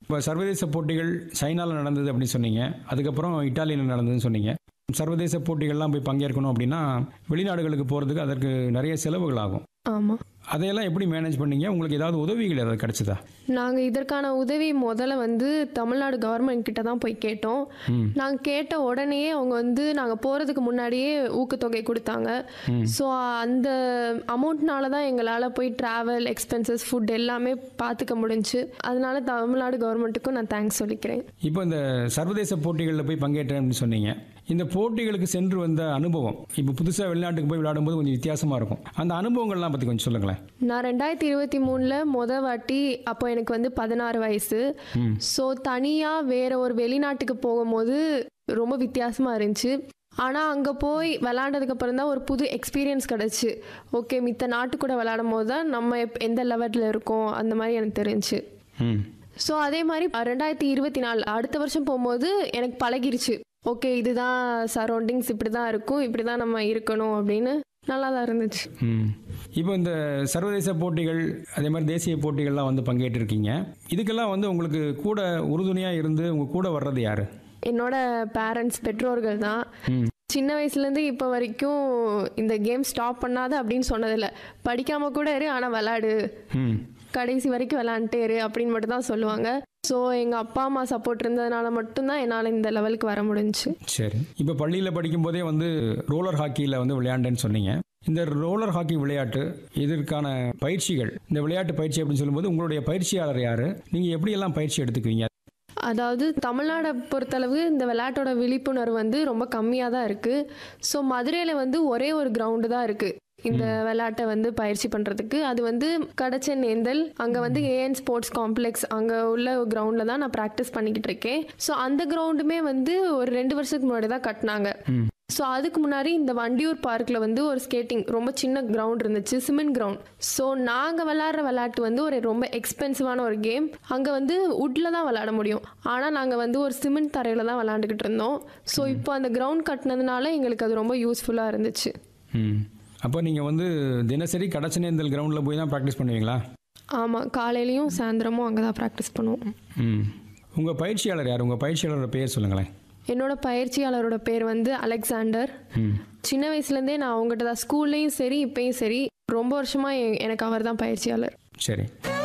இப்போ சர்வதேச போட்டிகள் சைனாவில் நடந்தது அப்படின்னு சொன்னீங்க அதுக்கப்புறம் இட்டாலியில் நடந்ததுன்னு சொன்னீங்க சர்வதேச போட்டிகள்லாம் போய் பங்கேற்கணும் அப்படின்னா வெளிநாடுகளுக்கு போகிறதுக்கு அதற்கு நிறைய செலவுகள் ஆகும் ஆமாம் அதையெல்லாம் எப்படி மேனேஜ் பண்ணீங்க உங்களுக்கு ஏதாவது உதவிகள் ஏதாவது கிடைச்சதா நாங்கள் இதற்கான உதவி முதல்ல வந்து தமிழ்நாடு கவர்மெண்ட் கிட்ட தான் போய் கேட்டோம் நாங்கள் கேட்ட உடனேயே அவங்க வந்து நாங்கள் போகிறதுக்கு முன்னாடியே ஊக்கத்தொகை கொடுத்தாங்க ஸோ அந்த அமௌண்ட்னால தான் எங்களால் போய் ட்ராவல் எக்ஸ்பென்சஸ் ஃபுட் எல்லாமே பார்த்துக்க முடிஞ்சுச்சு அதனால தமிழ்நாடு கவர்மெண்ட்டுக்கும் நான் தேங்க்ஸ் சொல்லிக்கிறேன் இப்போ இந்த சர்வதேச போட்டிகளில் போய் பங்கேற்றேன் அப்படின்னு சொன்னீங்க இந்த போட்டிகளுக்கு சென்று வந்த அனுபவம் இப்போ புதுசாக வெளிநாட்டுக்கு போய் விளையாடும்போது கொஞ்சம் வித்தியாசமாக இருக்கும் அந்த அனுபவங்கள்லாம் பற்றி கொஞ்சம் சொல்லுங்களேன் நான் ரெண்டாயிரத்தி இருபத்தி மூணில் முத வாட்டி அப்போ எனக்கு வந்து பதினாறு வயசு ஸோ தனியாக வேற ஒரு வெளிநாட்டுக்கு போகும்போது ரொம்ப வித்தியாசமாக இருந்துச்சு ஆனால் அங்கே போய் விளாண்டதுக்கு அப்புறம் தான் ஒரு புது எக்ஸ்பீரியன்ஸ் கிடச்சி ஓகே மித்த நாட்டு கூட விளையாடும் போது தான் நம்ம எப்- எந்த லெவலில் இருக்கோம் அந்த மாதிரி எனக்கு தெரிஞ்சுச்சு ம் ஸோ அதே மாதிரி ரெண்டாயிரத்தி இருபத்தி நாலு அடுத்த வருஷம் போகும்போது எனக்கு பழகிருச்சு ஓகே இதுதான் சரௌண்டிங்ஸ் இப்படி தான் இருக்கும் இப்படி தான் நம்ம இருக்கணும் அப்படின்னு நல்லா தான் இருந்துச்சு ம் இப்போ இந்த சர்வதேச போட்டிகள் அதே மாதிரி தேசிய போட்டிகள்லாம் வந்து பங்கேற்றிருக்கீங்க இதுக்கெல்லாம் வந்து உங்களுக்கு கூட உறுதுணையாக இருந்து உங்கள் கூட வர்றது யாரு என்னோட பேரண்ட்ஸ் பெற்றோர்கள் தான் சின்ன வயசுலேருந்து இப்போ வரைக்கும் இந்த கேம் ஸ்டாப் பண்ணாத அப்படின்னு சொன்னதில்ல படிக்காமல் கூட இரு ஆனால் விளாடு ம் கடைசி வரைக்கும் விளாண்டுட்டே இரு அப்படின்னு மட்டும் தான் சொல்லுவாங்க ஸோ எங்கள் அப்பா அம்மா சப்போர்ட் இருந்ததுனால மட்டும்தான் என்னால் இந்த லெவலுக்கு வர முடிஞ்சுச்சு சரி இப்போ பள்ளியில் படிக்கும்போதே வந்து ரோலர் ஹாக்கியில் வந்து விளையாண்டேன்னு சொன்னீங்க இந்த ரோலர் ஹாக்கி விளையாட்டு இதற்கான பயிற்சிகள் இந்த விளையாட்டு பயிற்சி அப்படின்னு சொல்லும்போது உங்களுடைய பயிற்சியாளர் யாரு நீங்கள் எப்படியெல்லாம் பயிற்சி எடுத்துக்குவீங்க அதாவது தமிழ்நாடை பொறுத்தளவு இந்த விளையாட்டோட விழிப்புணர்வு வந்து ரொம்ப கம்மியாக தான் இருக்குது ஸோ மதுரையில் வந்து ஒரே ஒரு கிரவுண்டு தான் இருக்குது இந்த விளையாட்டை வந்து பயிற்சி பண்ணுறதுக்கு அது வந்து கடச்சன் நேந்தல் அங்கே வந்து ஏஎன் ஸ்போர்ட்ஸ் காம்ப்ளெக்ஸ் அங்கே உள்ள கிரவுண்டில் தான் நான் ப்ராக்டிஸ் பண்ணிக்கிட்டு இருக்கேன் ஸோ அந்த கிரவுண்டுமே வந்து ஒரு ரெண்டு வருஷத்துக்கு முன்னாடி தான் கட்டினாங்க ஸோ அதுக்கு முன்னாடி இந்த வண்டியூர் பார்க்கில் வந்து ஒரு ஸ்கேட்டிங் ரொம்ப சின்ன கிரவுண்ட் இருந்துச்சு சிமெண்ட் கிரவுண்ட் ஸோ நாங்கள் விளாட்ற விளையாட்டு வந்து ஒரு ரொம்ப எக்ஸ்பென்சிவான ஒரு கேம் அங்கே வந்து உட்டில் தான் விளாட முடியும் ஆனால் நாங்கள் வந்து ஒரு சிமெண்ட் தரையில் தான் விளாண்டுக்கிட்டு இருந்தோம் ஸோ இப்போ அந்த கிரவுண்ட் கட்டினதுனால எங்களுக்கு அது ரொம்ப யூஸ்ஃபுல்லாக இருந்துச்சு ம் அப்போ நீங்கள் வந்து தினசரி கடச்சனேந்தல் கிரவுண்டில் போய் தான் ப்ராக்டிஸ் பண்ணுவீங்களா ஆமாம் காலையிலையும் சாயந்தரமும் அங்கே தான் ப்ராக்டிஸ் பண்ணுவோம் ம் உங்கள் பயிற்சியாளர் யார் உங்கள் பயிற்சியாளரோட பேர் சொல்லுங்களேன் என்னோட பயிற்சியாளரோட பேர் வந்து அலெக்சாண்டர் ம் சின்ன வயசுலேருந்தே நான் அவங்ககிட்ட தான் ஸ்கூல்லையும் சரி இப்பயும் சரி ரொம்ப வருஷமாக எனக்கு அவர் தான் பயிற்சியாளர் சரி